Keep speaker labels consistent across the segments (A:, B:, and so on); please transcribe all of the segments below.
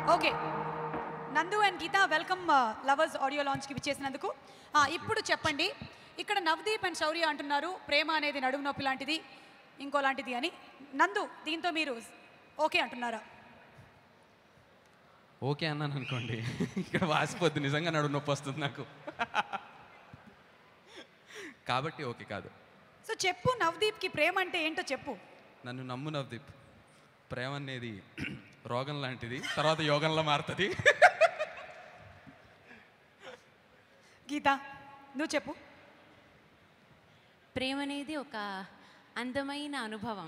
A: Okay Nandu and Geetha welcome lovers audio లాంచ్కి విచ్చేసినందుకు ఆ, ఇప్పుడు చెప్పండి ఇక్కడ నవదీప్ అండ్ శౌర్య అంటున్నారు ప్రేమ అనేది నడుము నొప్పి లాంటిది ఇంకో లాంటిది అని నందు దీంతో మీరు ఓకే అంటున్నారా
B: ఓకే అన్నాను అనుకోండి ఇక్కడ వాసిపోద్ది నిజంగా నడుము నొప్పి వస్తుంది నాకు కాబట్టి ఓకే కాదు
A: సో చెప్పు నవదీప్కి ప్రేమ అంటే ఏంటో చెప్పు
B: నన్ను నమ్ము నవదీప్ ప్రేమ అనేది రోగం లాంటిది తర్వాత యోగంలో మారుతుంది
A: గీత నువ్వు చెప్పు
C: ప్రేమ అనేది ఒక అందమైన అనుభవం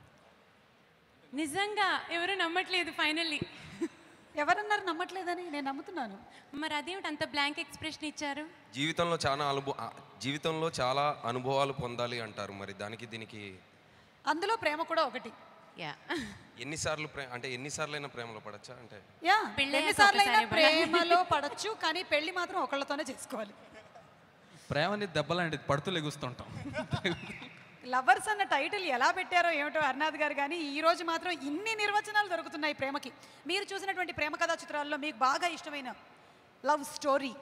C: నిజంగా ఎవరు నమ్మట్లేదు ఫైనల్లీ
A: ఎవరన్నారు నమ్మట్లేదని నేను నమ్ముతున్నాను
C: మరి అదేమిటి అంత బ్లాంక్ ఎక్స్ప్రెషన్ ఇచ్చారు
D: జీవితంలో చాలా అనుభవ ఆ, జీవితంలో చాలా అనుభవాలు పొందాలి అంటారు మరి దానికి దీనికి
A: అందులో ప్రేమ కూడా ఒకటి
C: యా
D: ఎన్నిసార్లు ప్రేమ అంటే ఎన్నిసార్లైనా ప్రేమలో పడచ్చా అంటే
A: యా
C: పెళ్ళయ్యాక
A: ఎన్నిసార్లు అయినా
C: ఒకసారి పడాలి.
A: ప్రేమలో పడచ్చు కానీ పెళ్లి మాత్రం ఒకళ్ళతోనే చేసుకోవాలి
B: ప్రేమ అనేది దెబ్బ లాంటిది పడుతూ లెగుస్తుంటాం
A: లవర్స్ అన్న టైటిల్ ఎలా పెట్టారో ఏమిటో అర్నాథ్ గారు కానీ ఈ రోజు మాత్రం ఇన్ని నిర్వచనాలు దొరుకుతున్నాయి ప్రేమకి మీరు చూసినటువంటి ప్రేమ కథా చిత్రాల్లో మీకు బాగా ఇష్టమైన love story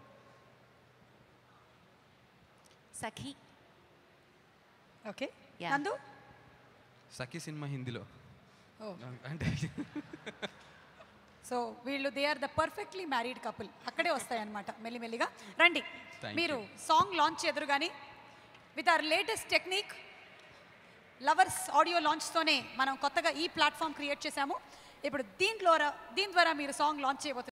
C: Sakhi
A: okay
C: Yeah.
A: Nandu
B: Sakhi cinema హిందీలో
A: ఓ
B: అంటే
A: సో వీళ్ళు they are the perfectly married couple అక్కడే వస్తాయన్నమాట మెల్లిమెల్లిగా రండి
B: Thank
A: మీరు సాంగ్ లాంచ్ చేద్దరు కానీ with our latest technique lovers audio లాంచ్తోనే మనం కొత్తగా ఈ ప్లాట్ఫామ్ క్రియేట్ చేశాము ఇప్పుడు దీంట్లో దీని ద్వారా మీరు సాంగ్ లాంచ్ చేయబోతున్నారు